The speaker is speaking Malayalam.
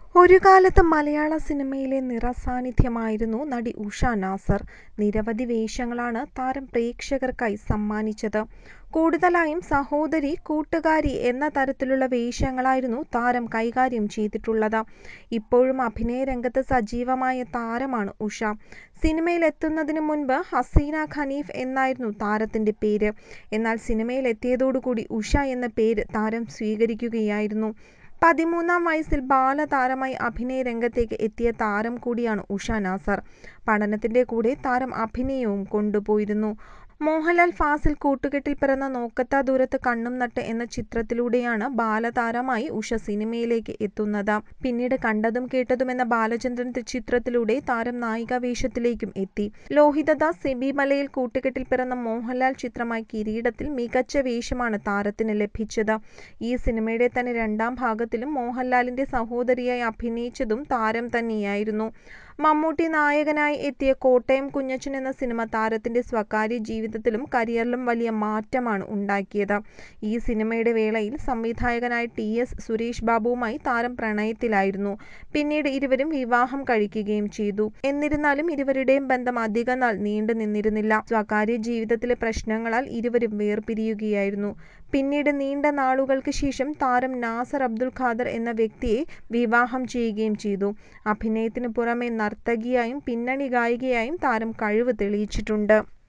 ഒരു കാലത്ത് മലയാള സിനിമയിലെ നിറസാന്നിധ്യമായിരുന്നു നടി ഉഷ നാസർ. നിരവധി വേഷങ്ങളാണ് താരം പ്രേക്ഷകർക്കായി സമ്മാനിച്ചത്. കൂടുതലായും സഹോദരി, കൂട്ടുകാരി എന്ന തരത്തിലുള്ള വേഷങ്ങളായിരുന്നു താരം കൈകാര്യം ചെയ്തിട്ടുള്ളത്. ഇപ്പോഴും അഭിനയരംഗത്ത് സജീവമായ താരമാണ് ഉഷ. സിനിമയിലെത്തുന്നതിന് മുൻപ് ഹസീന ഖനീഫ് എന്നായിരുന്നു താരത്തിന്റെ പേര്. എന്നാൽ സിനിമയിലെത്തിയതോടുകൂടി ഉഷ എന്ന പേര് താരം സ്വീകരിക്കുകയായിരുന്നു. പതിമൂന്നാം വയസ്സിൽ ബാലതാരമായി അഭിനയരംഗത്തേക്ക് എത്തിയ താരം കൂടിയാണ് ഉഷ നാസർ. പഠനത്തിന്റെ കൂടെ താരം അഭിനയവും കൊണ്ടുപോയിരുന്നു. മോഹൻലാൽ ഫാസിൽ കൂട്ടുകെട്ടിൽ പിറന്ന നോക്കത്താ ദൂരത്ത് കണ്ണും നട്ട് എന്ന ചിത്രത്തിലൂടെയാണ് ബാലതാരമായി ഉഷ സിനിമയിലേക്ക് എത്തുന്നത്. പിന്നീട് കണ്ടതും കേട്ടതും എന്ന ബാലചന്ദ്രൻ ചിത്രത്തിലൂടെ താരം നായികാവേഷത്തിലേക്കും എത്തി. ലോഹിതദാസ്, സിബി മലയിൽ കൂട്ടുകെട്ടിൽ പിറന്ന മോഹൻലാൽ ചിത്രമായ കിരീടത്തിൽ മികച്ച വേഷമാണ് താരത്തിന് ലഭിച്ചത്. ഈ സിനിമയുടെ തന്നെ രണ്ടാം ഭാഗത്തിലും മോഹൻലാലിന്റെ സഹോദരിയായി അഭിനയിച്ചതും താരം തന്നെയായിരുന്നു. മമ്മൂട്ടി നായകനായി എത്തിയ കോട്ടയം കുഞ്ഞച്ചൻ എന്ന സിനിമ താരത്തിന്റെ സ്വകാര്യ ജീവിതത്തിലും കരിയറിലും വലിയ മാറ്റമാണ് ഉണ്ടാക്കിയത്. ഈ സിനിമയുടെ വേളയിൽ സംവിധായകനായ ടി. എസ്. സുരേഷ് ബാബുവുമായി താരം പ്രണയത്തിലായിരുന്നു. പിന്നീട് ഇരുവരും വിവാഹം കഴിക്കുകയും ചെയ്തു. എന്നിരുന്നാലും ഇരുവരുടെയും ബന്ധം അധികനാൾ നീണ്ടു നിന്നിരുന്നില്ല. സ്വകാര്യ ജീവിതത്തിലെ പ്രശ്നങ്ങളാൽ ഇരുവരും വേർപിരിയുകയായിരുന്നു. പിന്നീട് നീണ്ട നാളുകൾക്ക് ശേഷം താരം നാസർ അബ്ദുൽ ഖാദർ എന്ന വ്യക്തിയെ വിവാഹം ചെയ്യുകയും ചെയ്തു. അഭിനയത്തിന് പുറമെ നർത്തകിയായും പിന്നണി ഗായികയായും താരം കഴിവ് തെളിയിച്ചിട്ടുണ്ട്.